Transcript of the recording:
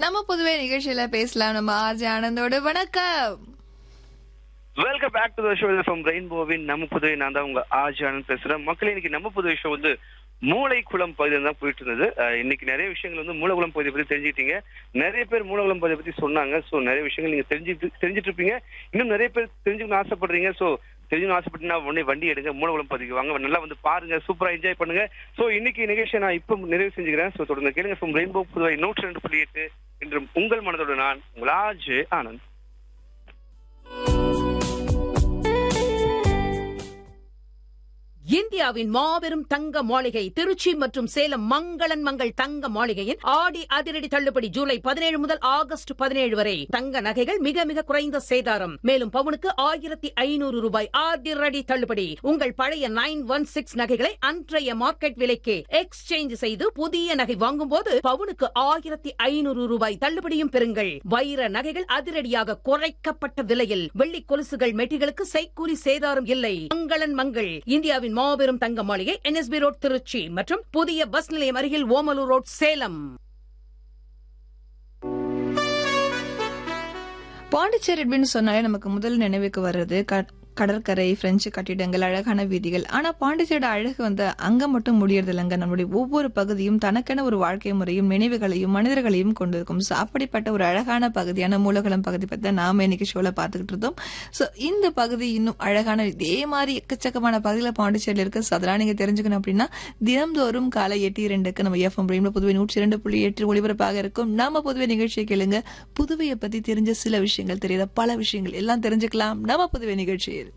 நம்ம புதுவை நிகழ்ச்சியில பேசலாம் நம்ம ஆர்ஜி ஆனந்தோடு வணக்கம் welcome back to the show from ரெயின்போவின் நம்ம புதுவை நான் தான் உங்க ஆஜி ஆனந்த் பேசுறேன் மக்களே இன்னைக்கு நம்ம புதுவை ஷோ வந்து மூளைக்குளம் பகுதியில் தான் போயிட்டு இருந்தது அஹ் இன்னைக்கு நிறைய விஷயங்கள் வந்து மூலகுளம் பகுதியை பத்தி தெரிஞ்சுக்கிட்டீங்க நிறைய பேர் மூலகுளம் பகுதியை பத்தி சொன்னாங்க சோ நிறைய விஷயங்கள் நீங்க தெரிஞ்சுட்டு தெரிஞ்சுட்டு இருப்பீங்க இன்னும் நிறைய பேர் தெரிஞ்சுக்கணும்னு ஆசைப்படுறீங்க சோ தெரிஞ்சுக்கணும் ஆசைப்பட்டீங்கன்னா உடனே வண்டி எடுங்க மூலகுளம் பகுதிக்கு வாங்க நல்லா வந்து பாருங்க சூப்பரா என்ஜாய் பண்ணுங்க சோ இன்னைக்கு நிகழ்ச்சியை நான் இப்போ நிறைவு செஞ்சுக்கிறேன் சோ தொடர்ந்து கேளுங்க ஃப்ரம் ரெயின்போ புதுவை நூற்றி ரெண்டு புள்ளி எட்டு என்று உங்கள் மனதோடு நான் உங்கள் ஆஜ் ஆனந்த் இந்தியாவின் மாபெரும் தங்க மாளிகை திருச்சி மற்றும் சேலம் மங்களன் மங்கள் தங்க மாளிகையின் ஆடி அதிரடி தள்ளுபடி ஜூலை பதினேழு முதல் ஆகஸ்ட் பதினேழு வரை தங்க நகைகள் மிக மிக குறைந்த சேதாரம் மேலும் பவுனுக்கு ஆயிரத்தி ஐநூறு ரூபாய் அதிரடி தள்ளுபடி உங்கள் பழைய நைன் ஒன் சிக்ஸ் நகைகளை அன்றைய மார்க்கெட் விலைக்கு எக்ஸ்சேஞ்ச் செய்து புதிய நகை வாங்கும்போது பவுனுக்கு ஆயிரத்தி ஐநூறு ரூபாய் தள்ளுபடியும் பெறுங்கள் வைர நகைகள் அதிரடியாக குறைக்கப்பட்ட விலையில் வெள்ளி கொலுசுகள் மெட்டிகளுக்கு செய்கூலி சேதாரம் இல்லை மங்களன் மங்கள் இந்தியாவின் மாபெரும் தங்க மாளிகை என்எஸ்பி ரோட் திருச்சி மற்றும் புதிய பஸ் நிலையம் அருகில் ஓமலூர் ரோட் சேலம் பாண்டிச்சேரி அப்படின்னு சொன்னாலே நமக்கு முதல் நினைவுக்கு வர்றது க- கடற்கரை பிரெஞ்சு கட்டிடங்கள் அழகான வீதிகள் ஆனா பாண்டிச்சேரியோட அழகு வந்து அங்க மட்டும் முடியறது இல்லைங்க நம்மளுடைய ஒவ்வொரு பகுதியும் தனக்கென ஒரு வாழ்க்கை முறையும் நினைவுகளையும் மனிதர்களையும் கொண்டிருக்கும் ஸோ அப்படிப்பட்ட ஒரு அழகான பகுதியான மூலகுளம் பகுதி பத்தி தான் நாம இன்னைக்கு ஷோல பாத்துக்கிட்டு இருந்தோம் ஸோ இந்த பகுதி இன்னும் அழகான இதே மாதிரி எக்கச்சக்கமான பகுதியில் பாண்டிச்சேரியில் இருக்கு ஸோ அதெல்லாம் நீங்க தெரிஞ்சுக்கணும் அப்படின்னா தினம்தோறும் காலை எட்டு இரண்டுக்கு நம்ம எஃப்எம் பிரேம்ல புதுவை நூற்றி இரண்டு புள்ளி எட்டு ஒளிபரப்பாக இருக்கும் நாம புதுவை நிகழ்ச்சியை கேளுங்க புதுவையை பத்தி தெரிஞ்ச சில விஷயங்கள் தெரியாத பல விஷயங்கள் எல்லாம் தெரிஞ்சுக்கலாம் நம்ம புதுவை நிகழ்ச்சியில்